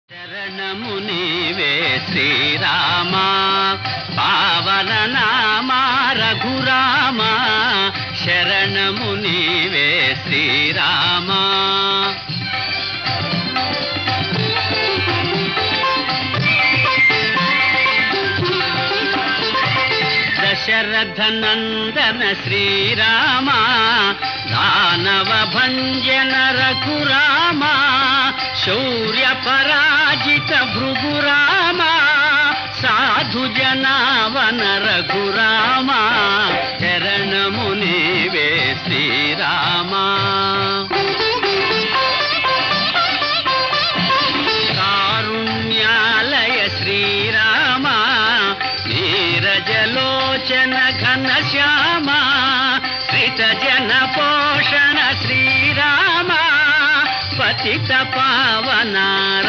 శరణము నీవే శ్రీరామా పావన నామా రఘురామా శరణము నీవే శ్రీరామా దశరథ నందన శ్రీరామ దానవ భంజన రఘురామ శౌర్య పరాజిత భృగురామ సాధు జనావన రఘురామ శరణము నీవే శ్రీరామా కారుణ్యాలయ శ్రీరామ నీరజలోచన ఘన శ్యామ శ్రిత జన పోషణ శ్రీరామ పతిత పావన